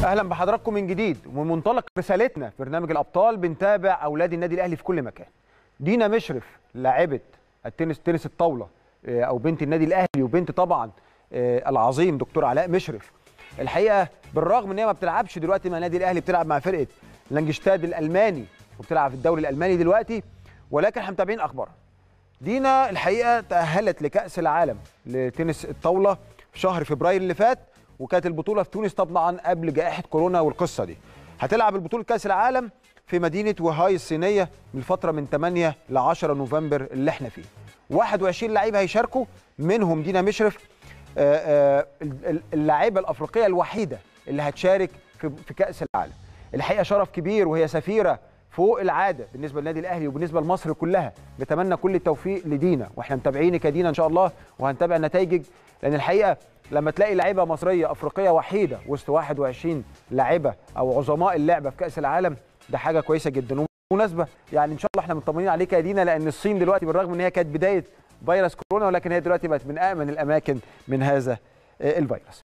اهلا بحضراتكم من جديد ومن منطلق رسالتنا في برنامج الابطال بنتابع اولاد النادي الاهلي في كل مكان دينا مشرف لاعبه التنس تنس الطاوله آه، او بنت النادي الاهلي وبنت طبعا آه، العظيم دكتور علاء مشرف الحقيقه بالرغم ان هي ما بتلعبش دلوقتي مع النادي الاهلي بتلعب مع فرقه لانجشتاد الالماني وبتلعب في الدوري الالماني دلوقتي ولكن احنا متابعين اخبارها دينا الحقيقه تاهلت لكاس العالم لتنس الطاوله في شهر فبراير اللي فات وكانت البطوله في تونس طبعا قبل جائحه كورونا والقصه دي هتلعب البطوله كاس العالم في مدينه وهاي الصينيه من الفتره من 8 ل 10 نوفمبر اللي احنا فيه 21 لعيب هيشاركوا منهم دينا مشرف آه، آه، ال- اللاعبه الافريقيه الوحيده اللي هتشارك في في كاس العالم الحقيقه شرف كبير وهي سفيره فوق العاده بالنسبه للنادي الاهلي وبالنسبه لمصر كلها بتمنى كل التوفيق لدينا واحنا متابعينك يا دينا ان شاء الله وهنتابع نتائجك لان الحقيقه لما تلاقي لعيبه مصريه افريقيه وحيده وسط 21 لاعبه او عظماء اللعبه في كاس العالم ده حاجه كويسه جدا ومناسبه يعني ان شاء الله احنا مطمنين عليك يا دينا لان الصين دلوقتي بالرغم ان هي كانت بدايه فيروس كورونا ولكن هي دلوقتي بقت من امن الاماكن من هذا آه، الفيروس